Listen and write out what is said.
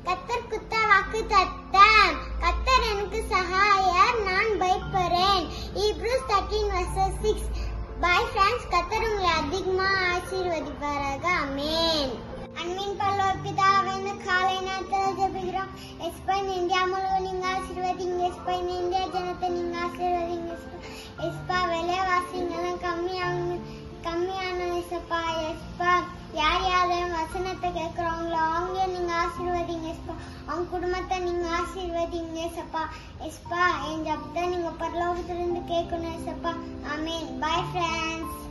கத்தர் குத்த வாக்கு தத்தம் கத்தர் எனக்கு சகாயர் நான் பயப்படுறேன் Hebrews thirteen verses six bye friends கத்தர் உங்களை அதிகமா ஆசீர்வதிப்பாராக அமேன் அன்பின் பல்லவ பிதாவே இந்த காலை நேரத்தில் ஜெபிக்கிறோம் எஸ்பைன் இந்தியா முழுவதும் நீங்க ஆசீர்வதிங்க எஸ்பைன் இந்தியா ஜனத்தை நீங்க ஆசீர்வதிங்க எஸ்பா விலைவாசிங்கெல்லாம் கம்மியாகும் கம்மியான எஸ்பா எஸ்பா யார் யாரையும் வசனத்தை கேட்குறாங்களோ அவங்க நீங்க ஆசீர்வதிங்க எஸ்பா அவங்க குடும்பத்தை நீங்க ஆசீர்வதிங்க எஸ்ப்பா எஸ்பா என் ஜப்தான் நீங்க பரலோகத்திலிருந்து கேட்கணும் எஸ்ப்பா ஆமீன் பை ஃப்ரெண்ட்ஸ்